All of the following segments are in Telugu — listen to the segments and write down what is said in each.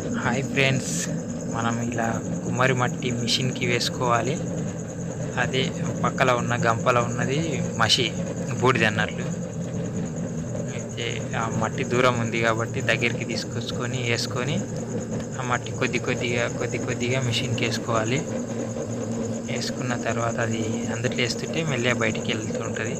హాయ్ ఫ్రెండ్స్ మనం ఇలా కుమ్మరి మట్టి మిషన్కి వేసుకోవాలి అదే పక్కన ఉన్న గంపలో ఉన్నది మసి బూడిద అన్నట్లు అయితే ఆ మట్టి దూరం ఉంది కాబట్టి దగ్గరికి తీసుకొచ్చుకొని వేసుకొని ఆ మట్టి కొద్ది కొద్దిగా కొద్ది కొద్దిగా మిషన్కి వేసుకోవాలి వేసుకున్న తర్వాత అది అందుట్లో వేస్తుంటే మెల్లగా బయటికి వెళ్తుంటుంది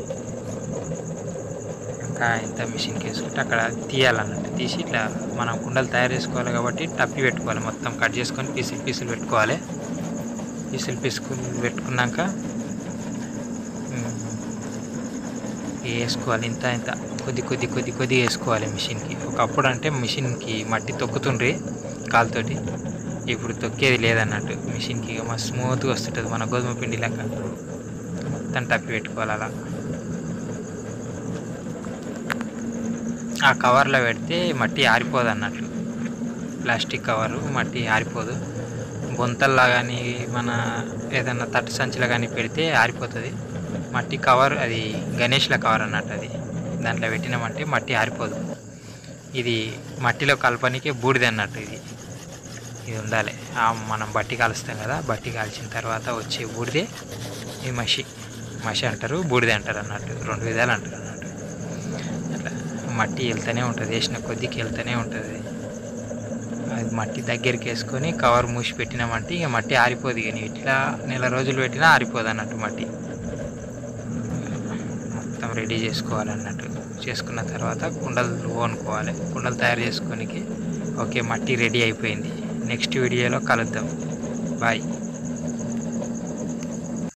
ఇంకా ఇంత మిషన్కి వేసుకుంటే అక్కడ తీయాలన్నట్టు తీసి ఇట్లా మనం కుండలు తయారు చేసుకోవాలి కాబట్టి టప్పి పెట్టుకోవాలి మొత్తం కట్ చేసుకొని పీసులు పీసులు పెట్టుకోవాలి పీసులు పీసుకు పెట్టుకున్నాక ఉమ్, వేసుకోవాలి ఇంత ఇంత కొద్ది కొద్ది కొద్ది కొద్ది వేసుకోవాలి మిషన్కి ఒకప్పుడు అంటే మిషన్కి మట్టి తొక్కుతుండ్రి కాలుతోటి ఇప్పుడు తొక్కేది లేదన్నట్టు మిషన్కి ఇక మస్తు స్మూత్గా వస్తుంటుంది మన గోధుమ పిండి లెక్క మొత్తం టప్పి పెట్టుకోవాలి అలా ఆ కవర్లో పెడితే మట్టి ఆరిపోదు అన్నట్లు ప్లాస్టిక్ కవరు మట్టి ఆరిపోదు బొంతల్లా కానీ మన ఏదన్నా తట్టు సంచిలో కానీ పెడితే ఆరిపోతుంది మట్టి కవర్ అది గణేష్ల కవర్ అన్నట్టు అది దాంట్లో పెట్టినామంటే మట్టి ఆరిపోదు ఇది మట్టిలో కలపనికే బూడిద అన్నట్టు ఇది ఇది ఉండాలి ఆ మనం బట్టి కాలుస్తాం కదా బట్టి కాల్చిన తర్వాత వచ్చే బూడిదే ఈ మసి మసి అంటారు బూడిద అంటారు అన్నట్టు రెండు విధాలు అంటారు అన్నట్టు అట్లా మట్టి వెళ్తూనే ఉంటుంది వేసిన కొద్దికి వెళ్తూనే ఉంటుంది అది మట్టి దగ్గరికి వేసుకొని కవర్ మూసి పెట్టినామంటే ఇక మట్టి ఆరిపోదు ఇక నీవు ఇట్లా నెల రోజులు పెట్టినా ఆరిపోదు అన్నట్టు మట్టి మొత్తం రెడీ చేసుకోవాలన్నట్టు చేసుకున్న తర్వాత కుండలు కొనుక్కోవాలి కుండలు తయారు చేసుకోనికి ఓకే మట్టి రెడీ అయిపోయింది నెక్స్ట్ వీడియోలో కలుద్దాం బాయ్